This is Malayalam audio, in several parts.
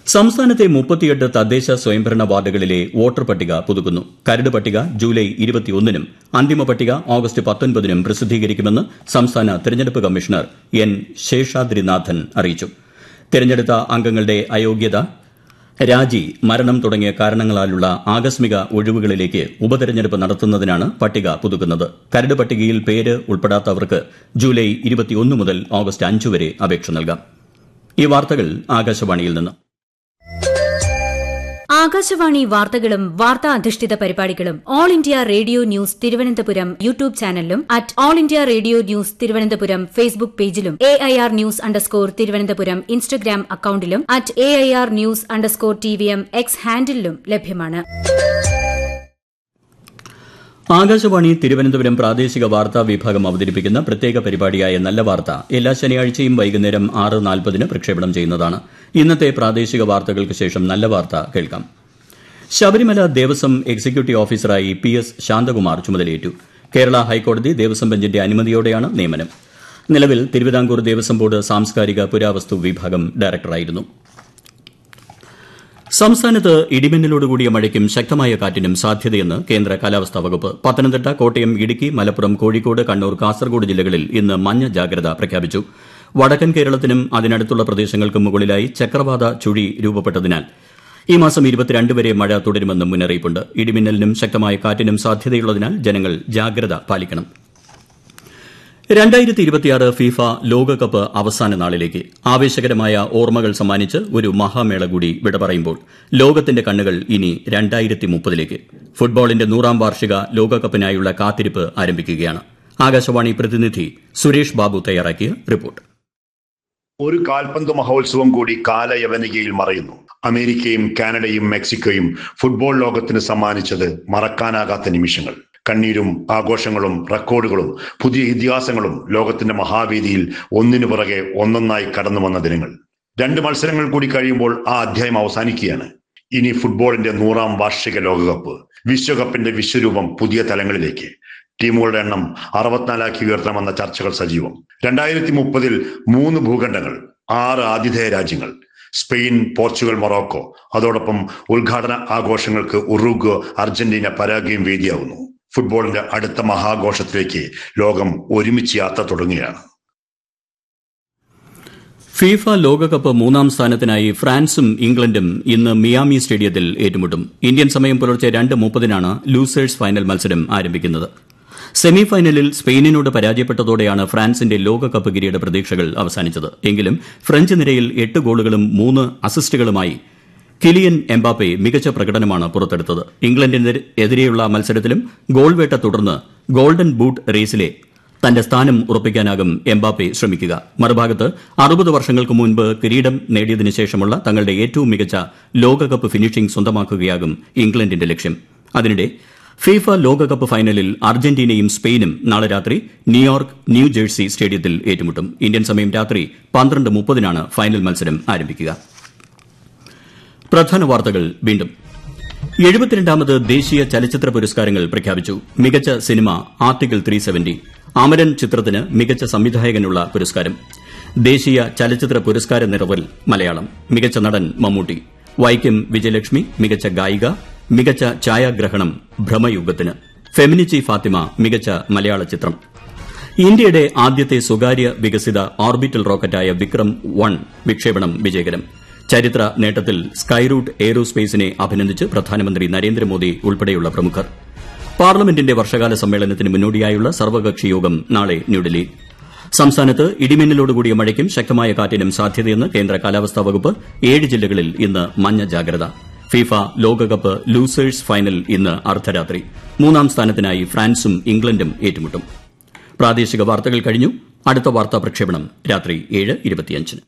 സംസ്ഥാനത്തെ മുപ്പത്തിയെട്ട് തദ്ദേശ സ്വയംഭരണ വാർഡുകളിലെ വോട്ടർ പട്ടിക പുതുക്കുന്നു കരട് പട്ടിക ജൂലൈ ഇരുപത്തിയൊന്നിനും അന്തിമ പട്ടിക ഓഗസ്റ്റ് പത്തൊൻപതിനും പ്രസിദ്ധീകരിക്കുമെന്ന് സംസ്ഥാന തെരഞ്ഞെടുപ്പ് കമ്മീഷണർ എൻ ശേഷാദ്രിനാഥൻ അറിയിച്ചു തെരഞ്ഞെടുത്ത അംഗങ്ങളുടെ അയോഗ്യത രാജി മരണം തുടങ്ങിയ കാരണങ്ങളാലുള്ള ആകസ്മിക ഒഴിവുകളിലേക്ക് ഉപതെരഞ്ഞെടുപ്പ് നടത്തുന്നതിനാണ് പട്ടിക പുതുക്കുന്നത് കരട് പട്ടികയിൽ പേര് ഉൾപ്പെടാത്തവർക്ക് ജൂലൈ ഇരുപത്തിയൊന്ന് മുതൽ ഓഗസ്റ്റ് അഞ്ച് വരെ അപേക്ഷ നൽകാം ഈ വാർത്തകൾ ആകാശവാണിയിൽ നിന്ന് ആകാശവാണി വാർത്തകളും വാർത്താ അധിഷ്ഠിത പരിപാടികളും all India radio news Thiruvananthapuram YouTube ചാനലിലും at all India radio news Thiruvananthapuram Facebook പേജിലും A I R news underscore Thiruvananthapuram Instagram അക്കൌണ്ടിലും at A I R news underscore T V M X ഹാൻഡിലും ലഭ്യമാണ് ആകാശവാണി തിരുവനന്തപുരം പ്രാദേശിക വാർത്താ വിഭാഗം അവതരിപ്പിക്കുന്ന പ്രത്യേക പരിപാടിയായ നല്ല വാർത്ത എല്ലാ ശനിയാഴ്ചയും വൈകുന്നേരം ആറ് നാൽപ്പതിന് പ്രക്ഷേപണം ചെയ്യുന്നതാണ് ഇന്നത്തെ പ്രാദേശിക വാർത്തകൾക്ക് ശേഷം നല്ല വാർത്ത കേൾക്കാം ശബരിമല ദേവസ്വം എക്സിക്യൂട്ടീവ് ഓഫീസറായി പി എസ് ശാന്തകുമാർ ചുമതലയേറ്റു കേരള ഹൈക്കോടതി ദേവസ്വം ബെഞ്ചിന്റെ അനുമതിയോടെയാണ് നിയമനം നിലവിൽ തിരുവിതാംകൂർ ദേവസ്വം ബോർഡ് സാംസ്കാരിക പുരാവസ്തു വിഭാഗം ഡയറക്ടറായിരുന്നു സംസ്ഥാനത്ത് ഇടിമിന്നലോടുകൂടിയ മഴയ്ക്കും ശക്തമായ കാറ്റിനും സാധ്യതയെന്ന് കേന്ദ്ര കാലാവസ്ഥാ വകുപ്പ് പത്തനംതിട്ട കോട്ടയം ഇടുക്കി മലപ്പുറം കോഴിക്കോട് കണ്ണൂർ കാസർഗോഡ് ജില്ലകളിൽ ഇന്ന് മഞ്ഞ ജാഗ്രത പ്രഖ്യാപിച്ചു വടക്കൻ കേരളത്തിനും അതിനടുത്തുള്ള പ്രദേശങ്ങൾക്കും മുകളിലായി ചക്രവാത ചുഴി രൂപപ്പെട്ടതിനാൽ ഈ മാസം ഇരുപത്തിരണ്ട് വരെ മഴ തുടരുമെന്നും മുന്നറിയിപ്പുണ്ട് ഇടിമിന്നലിനും ശക്തമായ കാറ്റിനും സാധ്യതയുള്ളതിനാൽ ജനങ്ങൾ ജാഗ്രത പാലിക്കണം രണ്ടായിരത്തി ഇരുപത്തിയാറ് ഫിഫ ലോകകപ്പ് അവസാന നാളിലേക്ക് ആവേശകരമായ ഓർമ്മകൾ സമ്മാനിച്ച് ഒരു മഹാമേള കൂടി വിട പറയുമ്പോൾ ലോകത്തിന്റെ കണ്ണുകൾ ഇനി രണ്ടായിരത്തി മുപ്പതിലേക്ക് ഫുട്ബോളിന്റെ നൂറാം വാർഷിക ലോകകപ്പിനായുള്ള കാത്തിരിപ്പ് ആരംഭിക്കുകയാണ് ആകാശവാണി പ്രതിനിധി സുരേഷ് ബാബു തയ്യാറാക്കിയ റിപ്പോർട്ട് ഒരു കാൽപന്ത് മഹോത്സവം കൂടി കാലയവനികയിൽ മറയുന്നു അമേരിക്കയും കാനഡയും മെക്സിക്കോയും ഫുട്ബോൾ ലോകത്തിന് സമ്മാനിച്ചത് മറക്കാനാകാത്ത നിമിഷങ്ങൾ കണ്ണീരും ആഘോഷങ്ങളും റെക്കോർഡുകളും പുതിയ ഇതിഹാസങ്ങളും ലോകത്തിന്റെ മഹാവേദിയിൽ ഒന്നിനു പുറകെ ഒന്നൊന്നായി കടന്നു വന്ന ദിനങ്ങൾ രണ്ട് മത്സരങ്ങൾ കൂടി കഴിയുമ്പോൾ ആ അധ്യായം അവസാനിക്കുകയാണ് ഇനി ഫുട്ബോളിന്റെ നൂറാം വാർഷിക ലോകകപ്പ് വിശ്വകപ്പിന്റെ വിശ്വരൂപം പുതിയ തലങ്ങളിലേക്ക് ടീമുകളുടെ എണ്ണം അറുപത്തിനാലാക്കി ഉയർത്തണമെന്ന ചർച്ചകൾ സജീവം രണ്ടായിരത്തി മുപ്പതിൽ മൂന്ന് ഭൂഖണ്ഡങ്ങൾ ആറ് ആതിഥേയ രാജ്യങ്ങൾ സ്പെയിൻ പോർച്ചുഗൽ മൊറോക്കോ അതോടൊപ്പം ഉദ്ഘാടന ആഘോഷങ്ങൾക്ക് ഉറുഗ്വ അർജന്റീന പരാഗ്വയും വേദിയാവുന്നു ഫുട്ബോളിന്റെ അടുത്ത മഹാഘോഷത്തിലേക്ക് ലോകം ഒരുമിച്ച് യാത്ര തുടങ്ങുകയാണ് ഫിഫ ലോകകപ്പ് മൂന്നാം സ്ഥാനത്തിനായി ഫ്രാൻസും ഇംഗ്ലണ്ടും ഇന്ന് മിയാമി സ്റ്റേഡിയത്തിൽ ഏറ്റുമുട്ടും ഇന്ത്യൻ സമയം പുലർച്ചെ രണ്ട് മുപ്പതിനാണ് ലൂസേഴ്സ് ഫൈനൽ മത്സരം ആരംഭിക്കുന്നത് സെമി ഫൈനലിൽ സ്പെയിനിനോട് പരാജയപ്പെട്ടതോടെയാണ് ഫ്രാൻസിന്റെ ലോകകപ്പ് കിരീട പ്രതീക്ഷകൾ അവസാനിച്ചത് എങ്കിലും ഫ്രഞ്ച് നിരയിൽ എട്ട് ഗോളുകളും മൂന്ന് അസിസ്റ്റുകളുമായി കിലിയൻ എംബാപ്പെ മികച്ച പ്രകടനമാണ് പുറത്തെടുത്തത് ഇംഗ്ലണ്ടിനെതിരെയുള്ള മത്സരത്തിലും ഗോൾ വേട്ട തുടർന്ന് ഗോൾഡൻ ബൂട്ട് റേസിലെ തന്റെ സ്ഥാനം ഉറപ്പിക്കാനാകും എംബാപ്പെ ശ്രമിക്കുക മറുഭാഗത്ത് അറുപത് വർഷങ്ങൾക്ക് മുൻപ് കിരീടം നേടിയതിനു ശേഷമുള്ള തങ്ങളുടെ ഏറ്റവും മികച്ച ലോകകപ്പ് ഫിനിഷിംഗ് സ്വന്തമാക്കുകയാകും ഇംഗ്ലണ്ടിന്റെ ലക്ഷ്യം അതിനിടെ ഫിഫ ലോകകപ്പ് ഫൈനലിൽ അർജന്റീനയും സ്പെയിനും നാളെ രാത്രി ന്യൂയോർക്ക് ന്യൂ ജേഴ്സി സ്റ്റേഡിയത്തിൽ ഏറ്റുമുട്ടും ഇന്ത്യൻ സമയം രാത്രി പന്ത്രണ്ട് മുപ്പതിനാണ് ഫൈനൽ മത്സരം ആരംഭിക്കുക പ്രധാന വാർത്തകൾ വീണ്ടും എഴുപത്തിരണ്ടാമത് ദേശീയ ചലച്ചിത്ര പുരസ്കാരങ്ങൾ പ്രഖ്യാപിച്ചു മികച്ച cinema article three seventy Amaran ചിത്രത്തിന് മികച്ച സംവിധായകനുള്ള പുരസ്കാരം ദേശീയ ചലച്ചിത്ര പുരസ്കാര നിറവൽ മലയാളം മികച്ച നടൻ മമ്മൂട്ടി വൈക്കം വിജയലക്ഷ്മി മികച്ച ഗായിക മികച്ച ഛായാഗ്രഹണം ഭ്രമയുഗത്തിന് ഫെമിനിച്ചി ഫാത്തിമ മികച്ച മലയാള ചിത്രം ഇന്ത്യയുടെ ആദ്യത്തെ സ്വകാര്യ വികസിത ഓർബിറ്റൽ റോക്കറ്റായ വിക്രം വൺ വിക്ഷേപണം വിജയകരം ചരിത്ര നേട്ടത്തിൽ സ്കൈറൂട്ട് എയ്റോസ്പേസിനെ അഭിനന്ദിച്ച് പ്രധാനമന്ത്രി നരേന്ദ്രമോദി ഉൾപ്പെടെയുള്ള പ്രമുഖർ പാർലമെന്റിന്റെ വർഷകാല സമ്മേളനത്തിന് മുന്നോടിയായുള്ള സർവകക്ഷി യോഗം നാളെ ന്യൂഡൽഹി സംസ്ഥാനത്ത് ഇടിമിന്നലോടുകൂടിയ മഴയ്ക്കും ശക്തമായ കാറ്റിനും സാധ്യതയെന്ന് കേന്ദ്ര കാലാവസ്ഥാ വകുപ്പ് ഏഴ് ജില്ലകളിൽ ഇന്ന് മഞ്ഞ ജാഗ്രത ഫിഫ ലോകകപ്പ് ലൂസേഴ്സ് ഫൈനൽ ഇന്ന് അർദ്ധരാത്രി മൂന്നാം സ്ഥാനത്തിനായി ഫ്രാൻസും ഇംഗ്ലണ്ടും ഏറ്റുമുട്ടും പ്രാദേശിക വാർത്തകൾ കഴിഞ്ഞു അടുത്ത വാർത്താ പ്രക്ഷേപണം രാത്രി ഏഴ് ഇരുപത്തിയഞ്ചിന്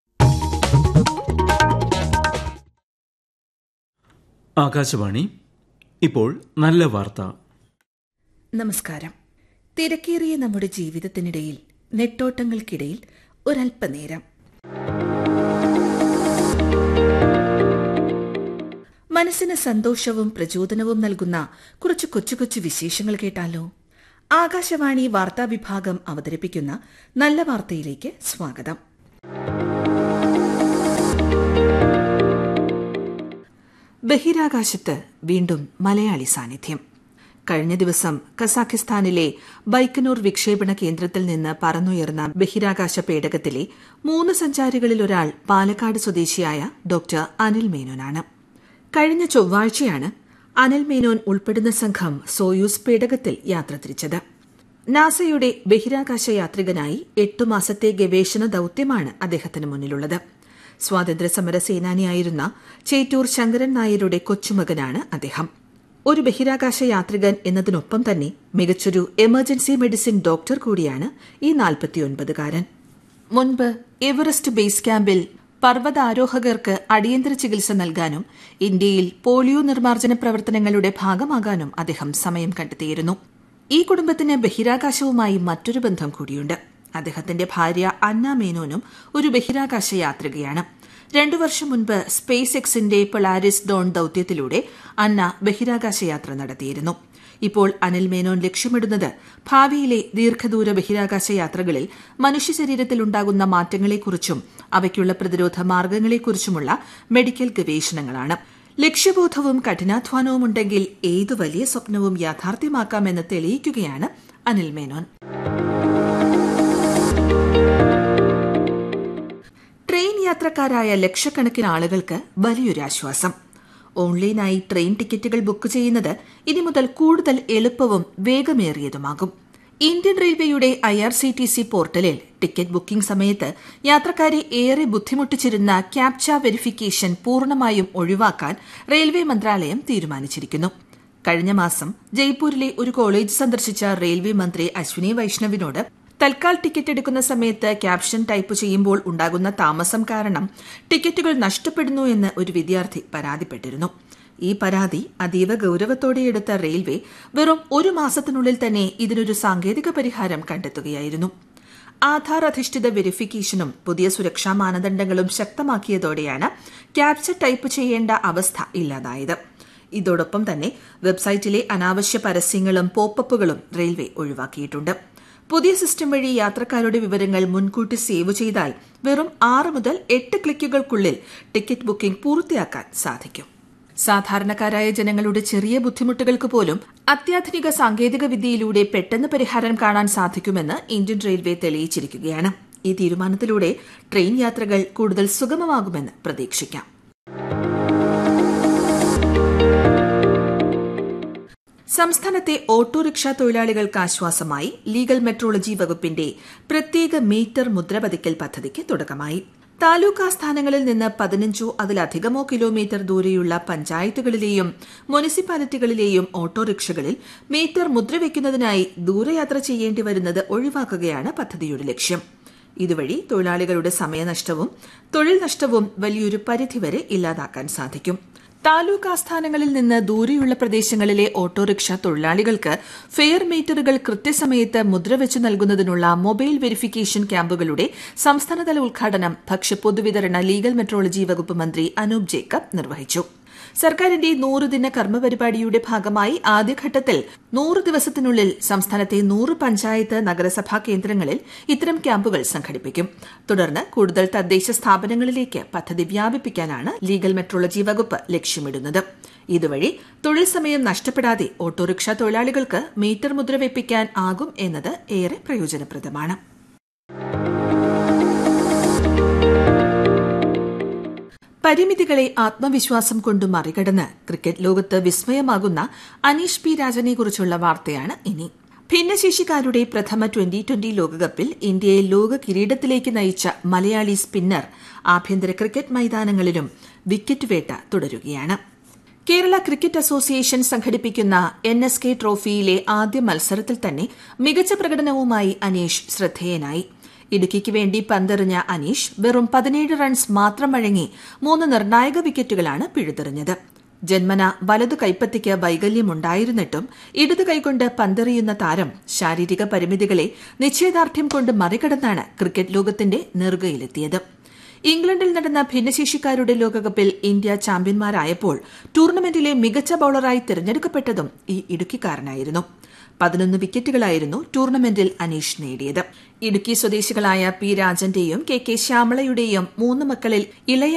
ആകാശവാണി ഇപ്പോൾ നല്ല വാർത്ത നമസ്കാരം തിരക്കേറിയ നമ്മുടെ ജീവിതത്തിനിടയിൽ നെട്ടോട്ടങ്ങൾക്കിടയിൽ ഒരല്പനേരം മനസ്സിന് സന്തോഷവും പ്രചോദനവും നൽകുന്ന കുറച്ച് കൊച്ചു കൊച്ചു വിശേഷങ്ങൾ കേട്ടാലോ ആകാശവാണി വാർത്താ വിഭാഗം അവതരിപ്പിക്കുന്ന നല്ല വാർത്തയിലേക്ക് സ്വാഗതം ബഹിരാകാശത്ത് വീണ്ടും മലയാളി സാന്നിധ്യം കഴിഞ്ഞ ദിവസം കസാഖിസ്ഥാനിലെ ബൈക്കനൂർ വിക്ഷേപണ കേന്ദ്രത്തിൽ നിന്ന് പറന്നുയർന്ന ബഹിരാകാശ പേടകത്തിലെ മൂന്ന് സഞ്ചാരികളിൽ ഒരാൾ പാലക്കാട് സ്വദേശിയായ ഡോക്ടർ അനിൽ മേനോനാണ് കഴിഞ്ഞ ചൊവ്വാഴ്ചയാണ് അനിൽ മേനോൻ ഉൾപ്പെടുന്ന സംഘം സോയൂസ് പേടകത്തിൽ യാത്ര തിരിച്ചത് നാസയുടെ ബഹിരാകാശ യാത്രികനായി എട്ടു മാസത്തെ ഗവേഷണ ദൌത്യമാണ് അദ്ദേഹത്തിന് മുന്നിലുള്ളത് സ്വാതന്ത്ര്യസമര സേനാനിയായിരുന്ന ചേറ്റൂർ ശങ്കരൻ നായരുടെ കൊച്ചുമകനാണ് അദ്ദേഹം ഒരു ബഹിരാകാശ യാത്രികൻ എന്നതിനൊപ്പം തന്നെ മികച്ചൊരു എമർജൻസി മെഡിസിൻ ഡോക്ടർ കൂടിയാണ് ഈ നാൽപ്പത്തിയൊൻപതുകാരൻ മുൻപ് എവറസ്റ്റ് ബേസ് ക്യാമ്പിൽ പർവ്വതാരോഹകർക്ക് അടിയന്തര ചികിത്സ നൽകാനും ഇന്ത്യയിൽ പോളിയോ നിർമ്മാർജ്ജന പ്രവർത്തനങ്ങളുടെ ഭാഗമാകാനും അദ്ദേഹം സമയം കണ്ടെത്തിയിരുന്നു ഈ കുടുംബത്തിന് ബഹിരാകാശവുമായി മറ്റൊരു ബന്ധം കൂടിയുണ്ട് അദ്ദേഹത്തിന്റെ ഭാര്യ അന്ന മേനോനും ഒരു ബഹിരാകാശ യാത്രികയാണ് രണ്ടു വർഷം മുൻപ് സ്പേസ് എക്സിന്റെ പൊളാരിസ് ഡോൺ ദൌത്യത്തിലൂടെ അന്ന ബഹിരാകാശ യാത്ര നടത്തിയിരുന്നു ഇപ്പോൾ അനിൽ മേനോൻ ലക്ഷ്യമിടുന്നത് ഭാവിയിലെ ദീർഘദൂര ബഹിരാകാശ യാത്രകളിൽ മനുഷ്യ ശരീരത്തിൽ ഉണ്ടാകുന്ന മാറ്റങ്ങളെക്കുറിച്ചും അവയ്ക്കുള്ള പ്രതിരോധ മാർഗങ്ങളെക്കുറിച്ചുമുള്ള മെഡിക്കൽ ഗവേഷണങ്ങളാണ് ലക്ഷ്യബോധവും കഠിനാധ്വാനവും ഉണ്ടെങ്കിൽ ഏതു വലിയ സ്വപ്നവും യാഥാർത്ഥ്യമാക്കാമെന്ന് തെളിയിക്കുകയാണ് അനിൽ മേനോൻ ട്രെയിൻ യാത്രക്കാരായ ലക്ഷക്കണക്കിന് ആളുകൾക്ക് വലിയൊരു ആശ്വാസം ഓൺലൈനായി ട്രെയിൻ ടിക്കറ്റുകൾ ബുക്ക് ചെയ്യുന്നത് ഇനി മുതൽ കൂടുതൽ എളുപ്പവും വേഗമേറിയതുമാകും ഇന്ത്യൻ റെയിൽവേയുടെ I R C T C പോർട്ടലിൽ ടിക്കറ്റ് ബുക്കിംഗ് സമയത്ത് യാത്രക്കാരെ ഏറെ ബുദ്ധിമുട്ടിച്ചിരുന്ന ക്യാപ്ച വെരിഫിക്കേഷൻ പൂർണ്ണമായും ഒഴിവാക്കാൻ റെയിൽവേ മന്ത്രാലയം തീരുമാനിച്ചിരിക്കുന്നു കഴിഞ്ഞ മാസം ജയ്പൂരിലെ ഒരു കോളേജ് സന്ദർശിച്ച റെയിൽവേ മന്ത്രി അശ്വിനി വൈഷ്ണവിനോട് തൽക്കാൽ ടിക്കറ്റ് എടുക്കുന്ന സമയത്ത് ക്യാപ്ഷൻ ടൈപ്പ് ചെയ്യുമ്പോൾ ഉണ്ടാകുന്ന താമസം കാരണം ടിക്കറ്റുകൾ നഷ്ടപ്പെടുന്നു എന്ന് ഒരു വിദ്യാർത്ഥി പരാതിപ്പെട്ടിരുന്നു ഈ പരാതി അതീവ ഗൌരവത്തോടെ എടുത്ത റെയിൽവേ വെറും ഒരു മാസത്തിനുള്ളിൽ തന്നെ ഇതിനൊരു സാങ്കേതിക പരിഹാരം കണ്ടെത്തുകയായിരുന്നു ആധാർ അധിഷ്ഠിത വെരിഫിക്കേഷനും പുതിയ സുരക്ഷാ മാനദണ്ഡങ്ങളും ശക്തമാക്കിയതോടെയാണ് ക്യാപ്ച ടൈപ്പ് ചെയ്യേണ്ട അവസ്ഥ ഇല്ലാതായത് ഇതോടൊപ്പം തന്നെ വെബ്സൈറ്റിലെ അനാവശ്യ പരസ്യങ്ങളും പോപ്പപ്പുകളും റെയിൽവേ ഒഴിവാക്കിയിട്ടുണ്ട് പുതിയ സിസ്റ്റം വഴി യാത്രക്കാരുടെ വിവരങ്ങൾ മുൻകൂട്ടി സേവ് ചെയ്താൽ വെറും ആറ് മുതൽ എട്ട് ക്ലിക്കുകൾക്കുള്ളിൽ ടിക്കറ്റ് ബുക്കിംഗ് പൂർത്തിയാക്കാൻ സാധിക്കും സാധാരണക്കാരായ ജനങ്ങളുടെ ചെറിയ ബുദ്ധിമുട്ടുകൾക്ക് പോലും അത്യാധുനിക സാങ്കേതിക വിദ്യയിലൂടെ പെട്ടെന്ന് പരിഹാരം കാണാൻ സാധിക്കുമെന്ന് ഇന്ത്യൻ റെയിൽവേ തെളിയിച്ചിരിക്കുകയാണ് ഈ തീരുമാനത്തിലൂടെ ട്രെയിൻ യാത്രകൾ കൂടുതൽ സുഗമമാകുമെന്ന് പ്രതീക്ഷിക്കാം സംസ്ഥാനത്തെ ഓട്ടോറിക്ഷ തൊഴിലാളികൾക്ക് ആശ്വാസമായി ലീഗൽ മെട്രോളജി വകുപ്പിന്റെ പ്രത്യേക മീറ്റർ മുദ്രപതിക്കൽ പദ്ധതിക്ക് തുടക്കമായി താലൂക്ക് ആസ്ഥാനങ്ങളിൽ നിന്ന് പതിനഞ്ചോ അതിലധികമോ കിലോമീറ്റർ ദൂരെയുള്ള പഞ്ചായത്തുകളിലെയും മുനിസിപ്പാലിറ്റികളിലെയും ഓട്ടോറിക്ഷകളിൽ മീറ്റർ മുദ്രവെക്കുന്നതിനായി ദൂരയാത്ര ചെയ്യേണ്ടി വരുന്നത് ഒഴിവാക്കുകയാണ് പദ്ധതിയുടെ ലക്ഷ്യം ഇതുവഴി തൊഴിലാളികളുടെ സമയനഷ്ടവും തൊഴിൽ നഷ്ടവും വലിയൊരു പരിധിവരെ ഇല്ലാതാക്കാൻ സാധിക്കും താലൂക്ക് ആസ്ഥാനങ്ങളിൽ നിന്ന് ദൂരെയുള്ള പ്രദേശങ്ങളിലെ ഓട്ടോറിക്ഷ തൊഴിലാളികൾക്ക് ഫെയർ മീറ്ററുകൾ കൃത്യസമയത്ത് മുദ്രവെച്ച് നൽകുന്നതിനുള്ള മൊബൈൽ വെരിഫിക്കേഷൻ ക്യാമ്പുകളുടെ സംസ്ഥാനതല ഉദ്ഘാടനം ഭക്ഷ്യ പൊതുവിതരണ ലീഗൽ മെട്രോളജി വകുപ്പ് മന്ത്രി അനൂപ് ജേക്കബ് നിർവഹിച്ചു സർക്കാരിന്റെ നൂറ് ദിന കർമ്മപരിപാടിയുടെ ഭാഗമായി ആദ്യഘട്ടത്തിൽ നൂറ് ദിവസത്തിനുള്ളിൽ സംസ്ഥാനത്തെ നൂറ് പഞ്ചായത്ത് നഗരസഭാ കേന്ദ്രങ്ങളിൽ ഇത്തരം ക്യാമ്പുകൾ സംഘടിപ്പിക്കും തുടർന്ന് കൂടുതൽ തദ്ദേശ സ്ഥാപനങ്ങളിലേക്ക് പദ്ധതി വ്യാപിപ്പിക്കാനാണ് ലീഗൽ മെട്രോളജി വകുപ്പ് ലക്ഷ്യമിടുന്നത് ഇതുവഴി തൊഴിൽ സമയം നഷ്ടപ്പെടാതെ ഓട്ടോറിക്ഷ തൊഴിലാളികൾക്ക് മീറ്റർ മുദ്ര വെപ്പിക്കാൻ ആകും എന്നത് ഏറെ പ്രയോജനപ്രദമാണ് പരിമിതികളെ ആത്മവിശ്വാസം കൊണ്ട് മറികടന്ന് ക്രിക്കറ്റ് ലോകത്ത് വിസ്മയമാകുന്ന അനീഷ് പി രാജനെക്കുറിച്ചുള്ള വാർത്തയാണ് ഇനി ഭിന്നശേഷിക്കാരുടെ പ്രഥമ ട്വന്റി ട്വന്റി ലോകകപ്പിൽ ഇന്ത്യയെ ലോക കിരീടത്തിലേക്ക് നയിച്ച മലയാളി സ്പിന്നർ ആഭ്യന്തര ക്രിക്കറ്റ് മൈതാനങ്ങളിലും വിക്കറ്റ് വേട്ട തുടരുകയാണ് കേരള ക്രിക്കറ്റ് അസോസിയേഷൻ സംഘടിപ്പിക്കുന്ന എൻ എസ് കെ ട്രോഫിയിലെ ആദ്യ മത്സരത്തിൽ തന്നെ മികച്ച പ്രകടനവുമായി അനീഷ് ശ്രദ്ധേയനായി ഇടുക്കിക്ക് വേണ്ടി പന്തെറിഞ്ഞ അനീഷ് വെറും പതിനേഴ് റൺസ് മാത്രം വഴങ്ങി മൂന്ന് നിർണായക വിക്കറ്റുകളാണ് പിഴുതെറിഞ്ഞത് ജന്മന വലതു കൈപ്പത്തിക്ക് വൈകല്യമുണ്ടായിരുന്നിട്ടും ഇടതു കൈകൊണ്ട് പന്തെറിയുന്ന താരം ശാരീരിക പരിമിതികളെ നിശ്ചയദാർഢ്യം കൊണ്ട് മറികടന്നാണ് ക്രിക്കറ്റ് ലോകത്തിന്റെ നെറുകയിലെത്തിയത് ഇംഗ്ലണ്ടിൽ നടന്ന ഭിന്നശേഷിക്കാരുടെ ലോകകപ്പിൽ ഇന്ത്യ ചാമ്പ്യന്മാരായപ്പോൾ ടൂർണമെന്റിലെ മികച്ച ബൌളറായി തിരഞ്ഞെടുക്കപ്പെട്ടതും ഈ ഇടുക്കിക്കാരനായിരുന്നു പതിനൊന്ന് വിക്കറ്റുകളായിരുന്നു ടൂർണമെന്റിൽ അനീഷ് നേടിയത് ഇടുക്കി സ്വദേശികളായ പി രാജന്റെയും കെ കെ ശ്യാമളയുടെയും മൂന്ന് മക്കളിൽ ഇളയ